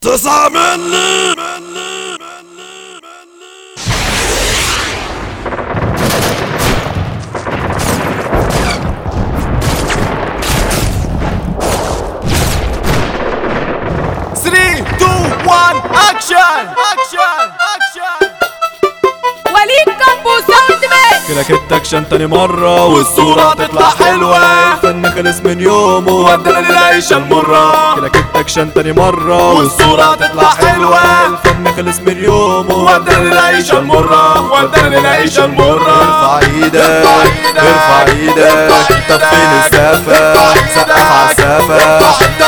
تسعة مني Three, two, one, action! Action! Action! وليد كامبو ساوند ميكس كده كده اكشن تاني مرة والصورة تطلع حلوة الفن خلص من يومه ودنا للعيشة المرة كده كده اكشن تاني مرة والصورة تطلع حلوة الفن خلص من يومه ودنا للعيشة المرة ودنا للعيشة المرة ارفع ايدك ارفع ايدك طب فين السافة سقف عالسافة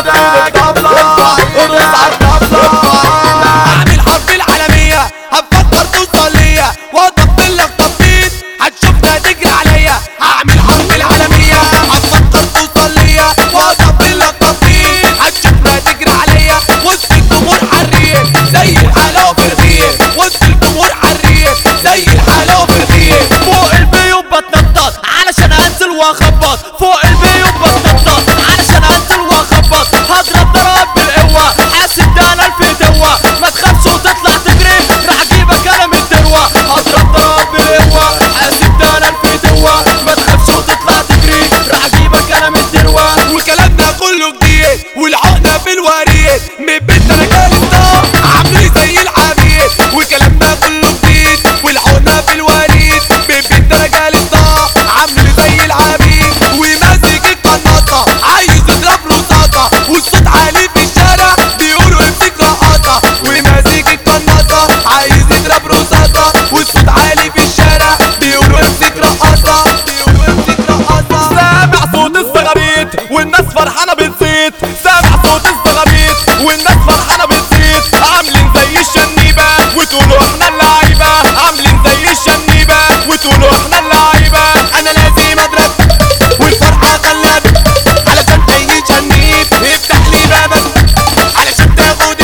اعمل حرب العالمية هتفكر توصل ليا واطبل لك تطبيل هتشوفنا تجري عليا هعمل حرب العالمية هتفكر توصل ليا واطبل لك تطبيل هتشوفنا تجري عليا وسط الجمهور حرية زي الحلاوة في الريف وسط الجمهور حرية زي الحلاوة في الريف فوق البيوت بتنطط علشان انزل واخبط فوق البيوت بتنطط علشان انزل واخبط هضرب ضرب بالقوة حاسب ده انا الفتوة ما تخافش وتطلع تجري راح اجيبك انا من الدروة هضرب ضرب بالقوة حاسب ده انا الفتوة ما تخافش وتطلع تجري راح اجيبك انا من الدروة وكلامنا كله جديد والعقدة في الوريد من بيتنا انا جالس عاملين زي العبيد وكلامنا كله جديد والعقدة في الوريد من بيتنا انا جالس عامل زي العبيد وماسك القناطة عايز يضرب رصاصة والصوت عالي في الشارع بيقولوا امسك رقاصة وماسك القناطة عايز يضرب رصاصة والصوت عالي في الشارع بيقولوا امسك رقاصة بيقولوا امسك رقاصة سامع صوت الصغاريت والناس فرحانة بتصيت سامع صوت الصغاريت والناس فرحانة بتصيت عاملين زي الشنيبة وتقولوا احنا اللعيبة عاملين زي الشنيبة وتقولوا احنا اللعيبة انا لازم اضرب والفرحة خلت علشان تيجي شنيب افتح لي بابك علشان تاخد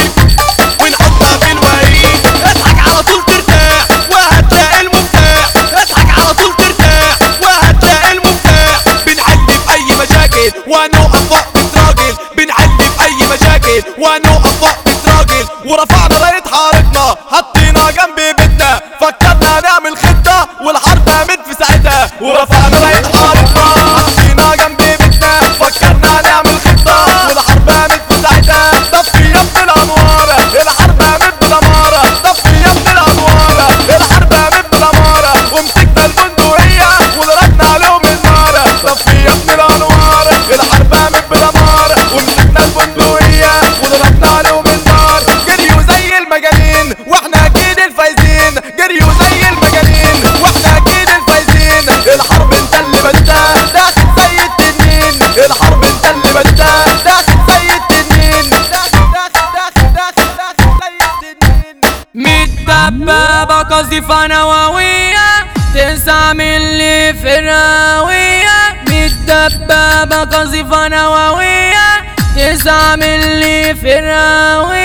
ونحطها في الوريد اضحك على طول ترتاح وهتلاقي المفتاح اضحك على طول ترتاح وهتلاقي المفتاح بنحل في اي مشاكل ونقف وقفة راجل بنحل في اي مشاكل ونقف وقفة راجل ورفعنا راية حارتنا حطينا جنب بيتنا فكرنا نعمل خطة والحرب قامت في ساعتها ورفعنا راية حارتنا حطينا جنب بيتنا فكرنا نعمل خطة والحرب قامت في ساعتها طفي يا ابن الانوار الحرب قامت بدمارة طفي يا ابن الانوار الحرب قامت بدمارة ومسكنا البندقية وضربنا عليهم النار طفي يا ابن الانوار الحرب قامت بدمارة ومسكنا البندقية وضربنا عليهم النار جريوا زي المجانين واحنا اكيد الفايزين جريوا زي المجانين واحنا اكيد الفايزين الحرب انت اللي بدأ داخل زي التنين الحرب انت اللي بدأ داخل زي التنين داخل داخل داخل داخل داخل زي التنين متدببة قذيفة نووية تسعة ملي في الراوية متدببة قذيفة نووية تسعة ملي في الراوية